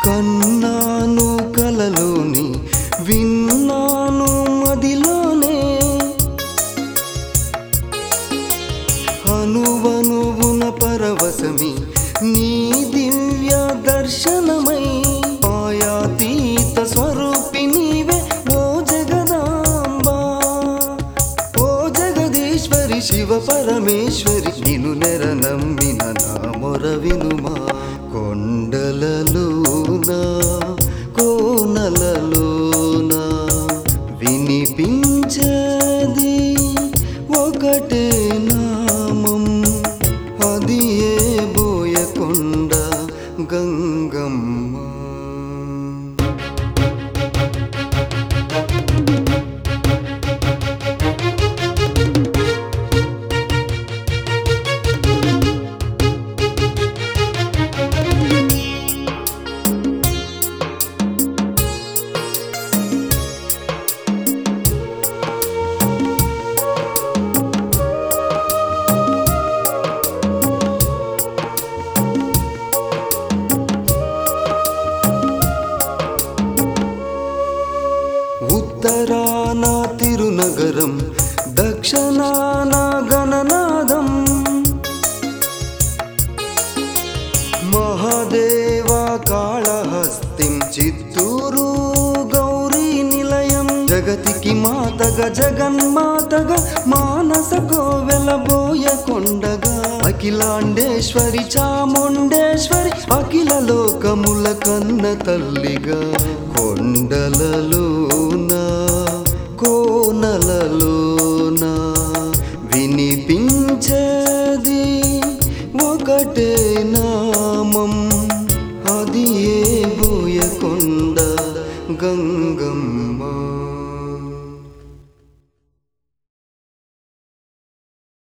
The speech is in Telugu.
కన్నాను కలలోని విన్నాను మదిలోనే అనువనువున పరవశమి నీ దివ్య దర్శనమై మాయాతీత స్వరూపి నీవే ఓ జగదాంబా ఓ జగదీశ్వరి శివ పరమేశ్వరి నిన్ను నెర నమ్మిన నా మొర వినుమా కొండలలోన కోనలలోన వినిపించేది ఒకటే నామం అది ఏ బోయకొండ గంగమ్మ ఉత్తరాన తిరునగరం దక్షిణాన గణనాదం మహాదేవ కాళహస్తిం చిత్తూరు గౌరీ నిలయం జగతికి మాతగా జగన్మాతగా మానస కోవెల బోయకొండగా అఖిలాండేశ్వరి చాముండేశ్వరి అఖిల లోకముల కన్న తల్లిగా కొండలలోన కోనలలోన వినిపించేది ఒకటే నామం అది ఏ బోయకొండ గంగమ్మ